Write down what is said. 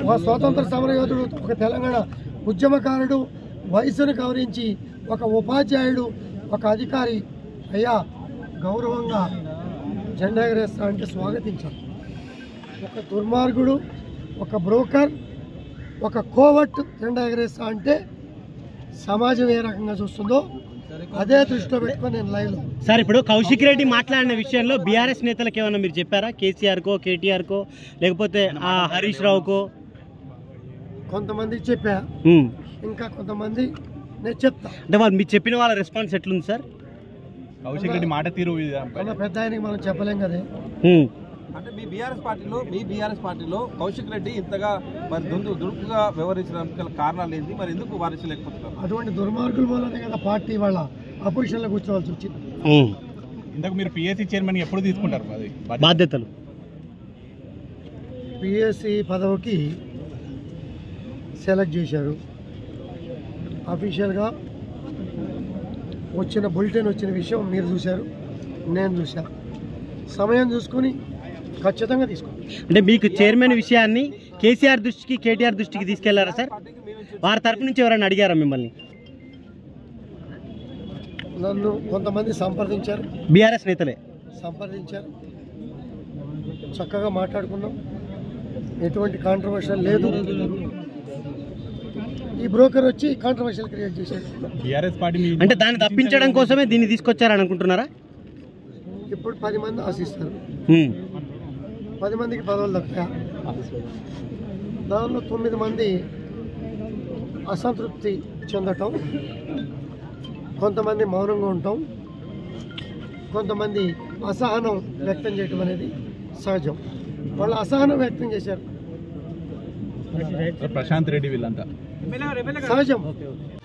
ఒక స్వాతంత్ర సమరయోధుడు ఒక తెలంగాణ ఉద్యమకారుడు వయసును గౌరవించి ఒక ఉపాధ్యాయుడు ఒక అధికారి అయ్యా గౌరవంగా జెండా ఎగరేస్తా అంటే స్వాగతించారు ఒక దుర్మార్గుడు ఒక బ్రోకర్ ఒక కోవట్ జెండా ఎగరేస్తా అంటే సమాజం ఏ రకంగా చూస్తుందో అదే దృష్టిలో పెట్టుకొని నేను లైవ్లో సార్ ఇప్పుడు కౌశిక్ రెడ్డి మాట్లాడిన విషయంలో బీఆర్ఎస్ నేతలకు ఏమన్నా మీరు చెప్పారా కేసీఆర్ కో కేటీఆర్ కో లేకపోతే ఆ హరీష్ రావుకో కొంతమందికి చెప్పా ఉమ్. ఇంకా కొంతమంది నేను చెప్తా అంటే వాళ్ళు మీరు చెప్పిన వాళ్ళ రెస్పాన్స్ ఎట్లుంది సార్ కౌశిక్ రెడ్డి మాట తీరు అన్న పెద్ద ఆయనకి మనం చెప్పలేం కదే ఉమ్. అంటే మీ బీఆర్ఎస్ పార్టీలో మీ బీఆర్ఎస్ పార్టీలో కౌశిక్ రెడ్డి ఇంతగా మరి దుందు దురుకుగా వ్యవహరించడానికి గల కారణాలు ఏంటి మరి ఎందుకు వారించలేకపోతున్నారు అటువంటి దుర్మార్గుల వల్లనే కదా పార్టీ వాళ్ళ అపోజిషన్లో కూర్చోవాల్సి వచ్చింది ఉమ్. ఇంతకు మీరు పిఎస్సి చైర్మన్ ఎప్పుడు తీసుకుంటారు అది బాధ్యతలు పిఎస్సి పదవికి సెలెక్ట్ చేశారు అఫీషియల్గా వచ్చిన బులెటిన్ వచ్చిన విషయం మీరు చూశారు నేను చూశాను సమయం చూసుకుని ఖచ్చితంగా తీసుకుంటాం అంటే మీకు చైర్మన్ విషయాన్ని కేసీఆర్ దృష్టికి కేటీఆర్ దృష్టికి తీసుకెళ్లారా సార్ వారి తరపు నుంచి ఎవరైనా అడిగారా మిమ్మల్ని నన్ను కొంతమంది సంప్రదించారు బీఆర్ఎస్ నేతలే సంప్రదించారు చక్కగా మాట్లాడుకున్నాం ఎటువంటి కాంట్రవర్షియల్ లేదు ఈ బ్రోకర్ వచ్చి కాంట్రవర్షియల్ క్రియేట్ చేశాడు టీఆర్ఎస్ పార్టీ మీ అంటే దాన్ని తప్పించడం కోసమే దీన్ని తీసుకొచ్చారని అనుకుంటున్నారా ఇప్పుడు పది మంది ఆశిస్తారు ఉమ్. పది మందికి పదవులు దక్కుతా దానిలో తొమ్మిది మంది అసంతృప్తి చెందటం కొంతమంది మౌనంగా ఉండటం కొంతమంది అసహనం వ్యక్తం చేయటం అనేది సహజం వాళ్ళు అసహనం వ్యక్తం చేశారు ప్రశాంత్ రెడ్డి వీళ్ళంతా సహజం